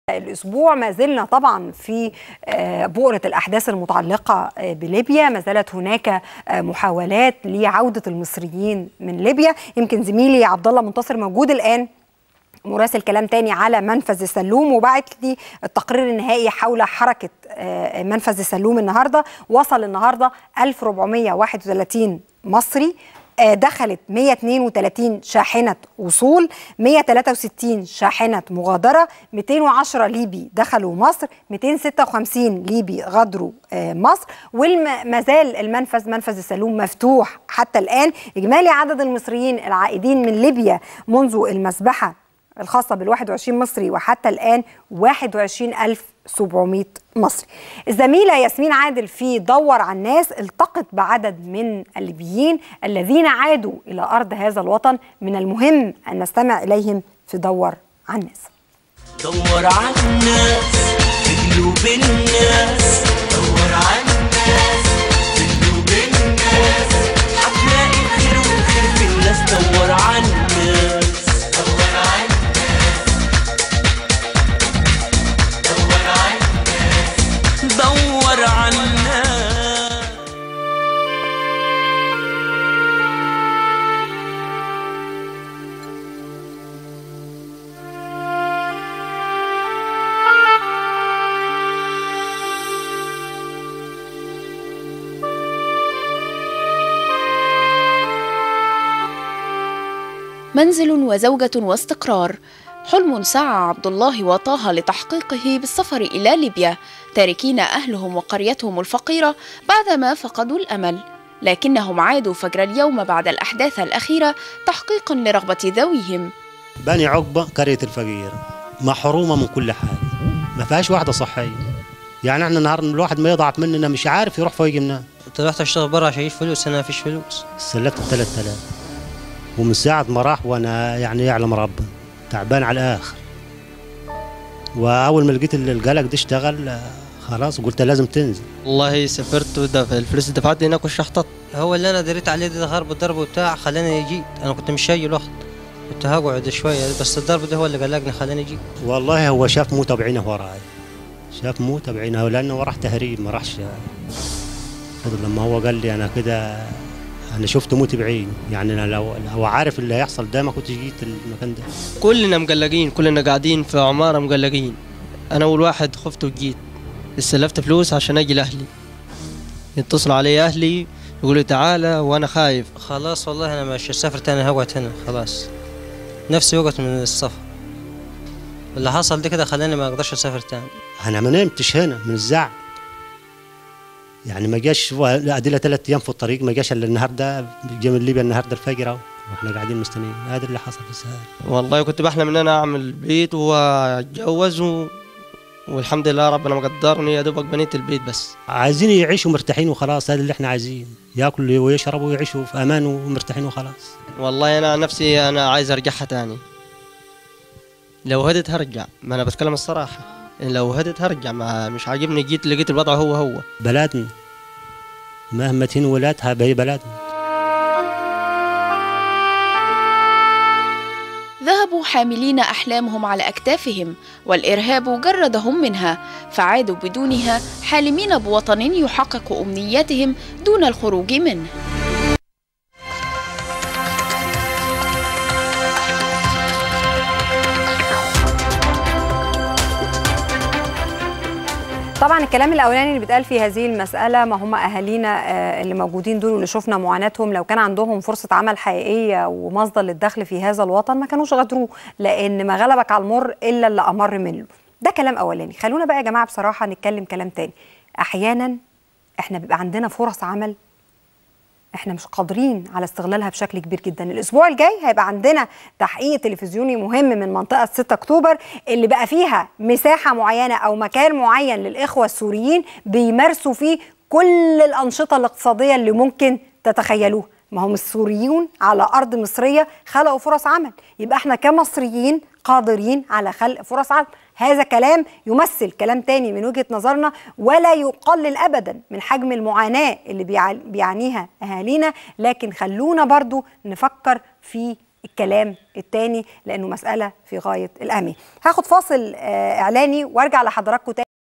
الأسبوع ما زلنا طبعا في بؤرة الأحداث المتعلقة بليبيا ما زالت هناك محاولات لعودة المصريين من ليبيا يمكن زميلي عبد الله منتصر موجود الآن مراسل كلام تاني على منفذ السلوم وبعت لي التقرير النهائي حول حركة منفذ السلوم النهاردة وصل النهاردة 1431 مصري دخلت 132 شاحنة وصول 163 شاحنة مغادرة 210 ليبي دخلوا مصر 256 ليبي غادروا مصر وما زال المنفذ منفذ السلوم مفتوح حتى الآن إجمالي عدد المصريين العائدين من ليبيا منذ المسبحة الخاصة بال 21 مصري وحتى الآن 21700 مصري الزميلة ياسمين عادل في دور على الناس التقت بعدد من الليبيين الذين عادوا إلى أرض هذا الوطن من المهم أن نستمع إليهم في دور على الناس دور على الناس في قلوب الناس دور على الناس في قلوب الناس هتلاقي الخير والخير في الناس دور على الناس دور على دور على دور على الناس منزل وزوجة واستقرار حلم سعى عبد الله وطه لتحقيقه بالسفر إلى ليبيا تاركين أهلهم وقريتهم الفقيرة بعدما فقدوا الأمل لكنهم عادوا فجر اليوم بعد الأحداث الأخيرة تحقيقا لرغبة ذويهم بني عقبة قرية الفقير محرومة من كل حاجة ما فيهاش واحدة صحية يعني احنا النهارده الواحد ما يضعف مننا مش عارف يروح فوق منها طلعت اشتغل برا عشان اجيب فلوس انا مفيش فلوس سلفت 3000 ومن ساعة ما راح وانا يعني يعلم ربنا تعبان على الاخر واول ما لقيت القلق ده اشتغل آه، خلاص قلت لازم تنزل والله سافرت ودف... الفلوس اللي دفعت هناك وشحطت هو اللي انا دريت عليه ده غرب الضرب وبتاع خلاني جيت انا كنت مش جاي لوحدي كنت هقعد شويه بس الضرب ده هو اللي قلقني خلاني جيت والله هو شاف موته بعينه وراي شاف موته بعينه لانه راح تهريب ما راحش خد لما هو قال لي انا كده انا شفت موتي بعيني يعني انا لو لو عارف اللي هيحصل ده ما كنتش جيت المكان ده كلنا مقلقين كلنا قاعدين في عماره مقلقين انا اول واحد خفت وجيت استلفت فلوس عشان اجي لاهلي يتصل علي اهلي يقولوا تعالى وانا خايف خلاص والله انا مش هسافر تاني هقعد هنا خلاص نفسي وقت من السفر اللي حصل ده كده خلاني ما اقدرش اسافر تاني انا ما نمتش هنا من الزعل يعني ما جاش اديله ثلاث ايام في الطريق ما جاش الا النهارده جه من ليبيا النهارده الفجر اهو واحنا قاعدين مستنيين هذا اللي حصل في السهل والله كنت بحلم ان انا اعمل بيت واتجوز و... والحمد لله ربنا مقدرني يا دوبك بنيت البيت بس عايزين يعيشوا مرتاحين وخلاص هذا اللي احنا عايزين ياكلوا ويشربوا ويعيشوا في امان ومرتاحين وخلاص والله انا عن نفسي انا عايز ارجعها تاني لو هدت هرجع ما انا بتكلم الصراحه لو هدت هرجع ما مش عاجبني جيت لقيت الوضع هو هو بلدنا مهما تهين ولادها بهي بلدنا ذهبوا حاملين أحلامهم على أكتافهم والإرهاب جردهم منها فعادوا بدونها حالمين بوطن يحقق أمنياتهم دون الخروج منه طبعا الكلام الاولاني اللي بيتقال في هذه المساله ما هم اهالينا آه، اللي موجودين دول واللي شفنا معاناتهم لو كان عندهم فرصه عمل حقيقيه ومصدر للدخل في هذا الوطن ما كانوش غادروه لان ما غلبك على المر الا اللي امر منه ده كلام اولاني خلونا بقى يا جماعه بصراحه نتكلم كلام تاني احيانا احنا بيبقى عندنا فرص عمل احنا مش قادرين على استغلالها بشكل كبير جدا الاسبوع الجاي هيبقى عندنا تحقيق تلفزيوني مهم من منطقه 6 اكتوبر اللي بقى فيها مساحه معينه او مكان معين للاخوه السوريين بيمارسوا فيه كل الانشطه الاقتصاديه اللي ممكن تتخيلوها ما هم السوريون على ارض مصريه خلقوا فرص عمل يبقى احنا كمصريين قادرين على خلق فرص عمل هذا كلام يمثل كلام تاني من وجهة نظرنا ولا يقلل أبدا من حجم المعاناة اللي بيع- بيعانيها أهالينا لكن خلونا برضو نفكر في الكلام التاني لانه مساله في غايه الاهميه هاخد فاصل آه، اعلاني وارجع لحضراتكم تاني